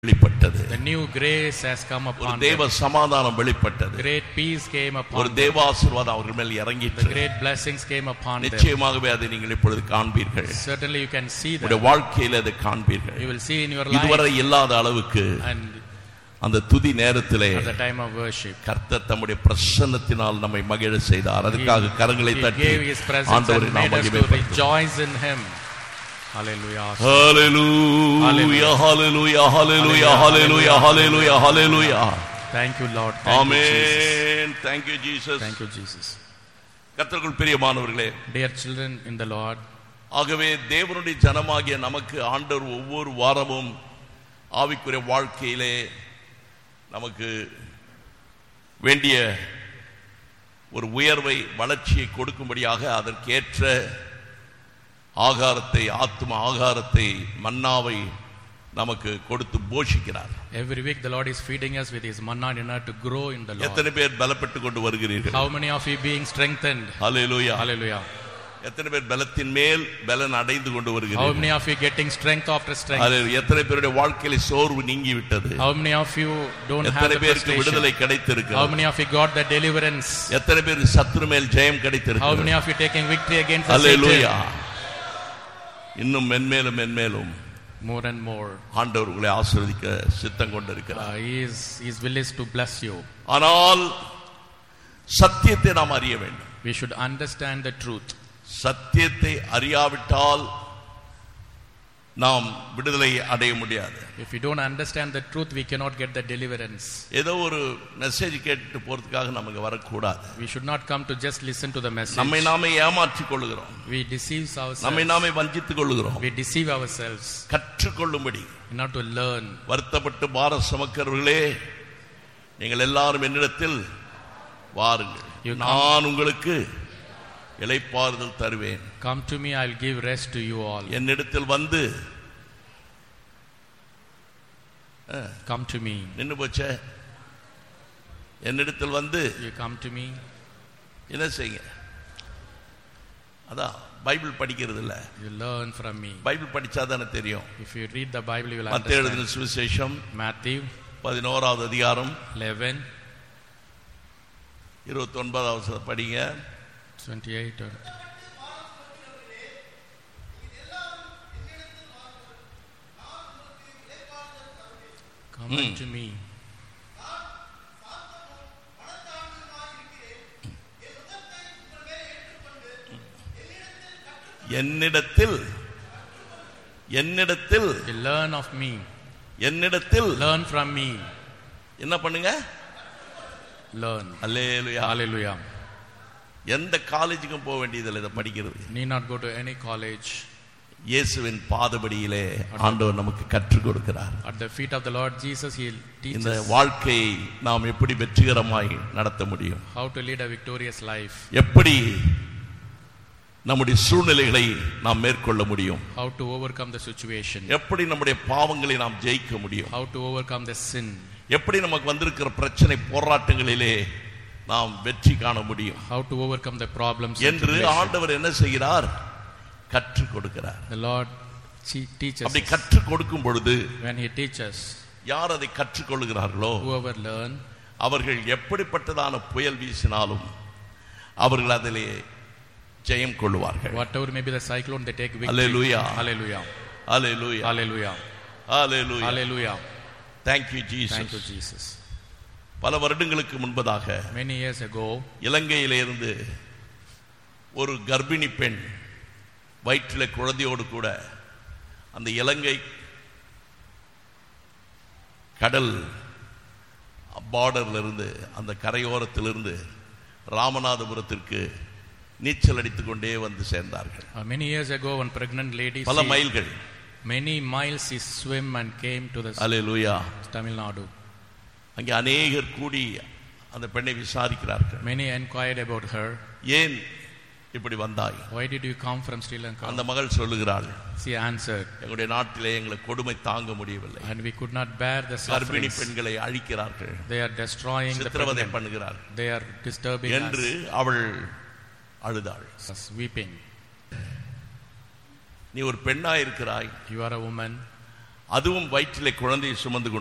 வெளிப்பட்டது The new grace has come ஒரு upon தேவ them. சமாதானம் வெளிப்பட்டது Great peace came ஒரு upon them. தேவாசீர்வாதம் அவர்கள் மேல் The இறங்கிற்று great blessings came upon them. நிச்சயமாகவே அதை நீங்கள் இப்பொழுது காண்பீர்கள் Certainly you can see உங்களுடைய that. வாழ்க்கையில் அதை காண்பீர்கள் You will see in your இதுவரை life இல்லாத அளவுக்கு and அந்த துதி நேரத்திலே at the time of worship. கர்த்தர் தம்முடைய பிரசன்னத்தினால் நம்மை மகிழ செய்தார் He, அதுக்காக கரங்களை he தட்டி gave his presence ஆண்டவரை and நாம் made us to மகிமைப்படுத்துவோம் rejoice in him. Hallelujah. Hallelujah, hallelujah, hallelujah, hallelujah, hallelujah, hallelujah. Thank you, Lord. Thank you, Jesus. Amen. Thank you, Jesus. Thank you, Jesus. கர்த்தருக்குள் பிரியமானவர்களே Dear children in the Lord, ஆகவே தேவனுடைய ஜனமாகிய நமக்கு ஆண்டவர் ஒவ்வொரு வாரமும் ஆவிக்குரிய வாழ்க்கையிலே நமக்கு வேண்டிய ஒரு உயர்வை வளர்ச்சியை கொடுக்கும்படியாக அதற்கேற்ற ஆகாரத்தை ஆத்ம ஆகாரத்தை மன்னாவை நமக்கு கொடுத்து போஷிக்கிறார் every week the Lord is feeding us with his manna in order to grow in the Lord. எத்தனை பேர் பலப்பட்டு கொண்டு வருகிறீர்கள் How many of you being strengthened? Hallelujah Hallelujah. எத்தனை பேர் பலத்தின் மேல் பலன் அடைந்து கொண்டு How வருகிறீர்கள் many of you getting strength after strength? ஹalleluya. எத்தனை பேருடைய வாழ்க்கையில சோர்வு நீங்கி விட்டது How many of you don't have எத்தனை the பேருக்கு frustration? விடுதலை How கிடைத்திருக்கிறது many of you got the deliverance? எத்தனை பேர் சத்துரு மேல் ஜெயம் How கிடைத்திருக்கிறது many of you taking victory against the hallelujah Satan? இன்னும் மென்மேலும் மென்மேலும் More and more. ஆண்டவர் உங்களை ஆசீர்வதிக்க சித்தம் கொண்டிருக்கிறார் Uh, he is His will is to bless you. ஆனால் சத்தியத்தை நாம் அறிய வேண்டும் We should understand the truth. சத்தியத்தை அறியாவிட்டால் நாம் விடுதலை அடைய முடியாது If we don't understand the truth, we cannot get the deliverance. ஏதோ ஒரு மெசேஜ் கேட்டுட்டு போறதுக்காக நமக்கு வரக்கூடாது We should not come to just listen to the message. நம்மை நாமே ஏமாற்றிக் கொள்ளுகிறோம் We deceive நம்மை ourselves. நாமே வஞ்சித்துக் கொள்ளுகிறோம் We deceive ourselves கற்றுக்கொள்ளும்படி in order to learn. வருத்தப்பட்டு பார சுமக்கிறவர்களே நீங்கள் எல்லாரும் என்னிடத்தில் வாருங்கள் You come. நான் உங்களுக்கு இளைப்பாறுதல் தருவேன் Come to me, I'll give rest to you all. என்னிடத்தில் வந்து Come to me. நின்னு போச்சே என்னிடத்தில் வந்து You come to me. என்ன செய்யுங்க அதான் பைபிள் படிக்கிறது இல்ல You learn from me. Bible படிச்சா தானே தெரியும் If you read the Bible, you will மத்திய understand. எழுதின சுவிசேஷம் Matthew பதினோராவது அதிகாரம் 11, இருபத்தி ஒன்பதாவது படிங்க 28. or- Come unto me. என்னிடத்தில் என்னிடத்தில் You learn of me. என்னிடத்தில் Learn from me. என்ன பண்ணுங்க Learn. அல்லேலுயா Hallelujah. எந்த காலேஜுக்கும் போக வேண்டியதில்லை இதை படிக்கிறது Need not go to any college. இயேசுவின் பாதபடியிலே ஆண்டவர் நமக்கு கற்றுக் கொடுக்கிறார் At the feet of the Lord Jesus, He'll teach இந்த us வாழ்க்கையை நாம் எப்படி வெற்றிகரமாய் நடத்த முடியும் how to lead a victorious life, எப்படி நம்முடைய சூழ்நிலைகளை நாம் மேற்கொள்ள முடியும் how to overcome the situation, எப்படி நம்முடைய பாவங்களை நாம் ஜெயிக்க முடியும் how to overcome the sin, எப்படி நமக்கு வந்திருக்கிற பிரச்சனை போராட்டங்களிலே நாம் வெற்றி காண முடியும் how to overcome the problems. and என்று tribulation. ஆண்டவர் என்ன செய்கிறார் கற்றுக் கொடுக்கிறார் The Lord che- teaches அப்படி us. கற்றுக் கொடுக்கும் பொழுது When He teaches, யார் அதை கற்றுக்கொள்கிறார்களோ whoever learn, அவர்கள் எப்படிப்பட்டதான புயல் வீசினாலும் அவர்கள் அதிலே ஜெயம் கொள்ளுவார்கள் whatever may be the cyclone, they take victory. Hallelujah. Hallelujah. Hallelujah. Hallelujah. Hallelujah. Hallelujah. Thank you Thank you, Jesus. Jesus. பல வருடங்களுக்கு முன்பதாக Many years ago, இலங்கையில இருந்து ஒரு கர்ப்பிணி பெண் வயிற்றில குழந்தையோடு கூட அந்த இலங்கை கடல் பார்டர்ல இருந்து அந்த கரையோரத்திலிருந்து ராமநாதபுரத்திற்கு நீச்சல் அடித்துக் கொண்டே வந்து சேர்ந்தார்கள் uh, many years ago, one pregnant lady, பல she- மைல்கள் many miles she swim and came to the hallelujah Tamil Nadu. அங்கே அநேகர் கூடி அந்த பெண்ணை விசாரிக்கிறார்கள் Many inquired about her. ஏன் இப்படி வந்தாய் Why did you come from Sri Lanka? அந்த மகள் சொல்லுகிறாள் She answered, எங்களுடைய நாட்டிலே எங்களுக்கு கொடுமை தாங்க முடியவில்லை and we could not bear the கர்ப்பிணி sufferings. பெண்களை அழிக்கிறார்கள் They are destroying the சித்திரவதை pregnant. பண்ணுகிறார்கள் They are disturbing என்று அவள் அழுதாள் us, us, weeping. நீ ஒரு பெண்ணா இருக்கிறாய் You are a woman. அதுவும் வயிற்றிலே குழந்தையை சுமந்து கொண்டு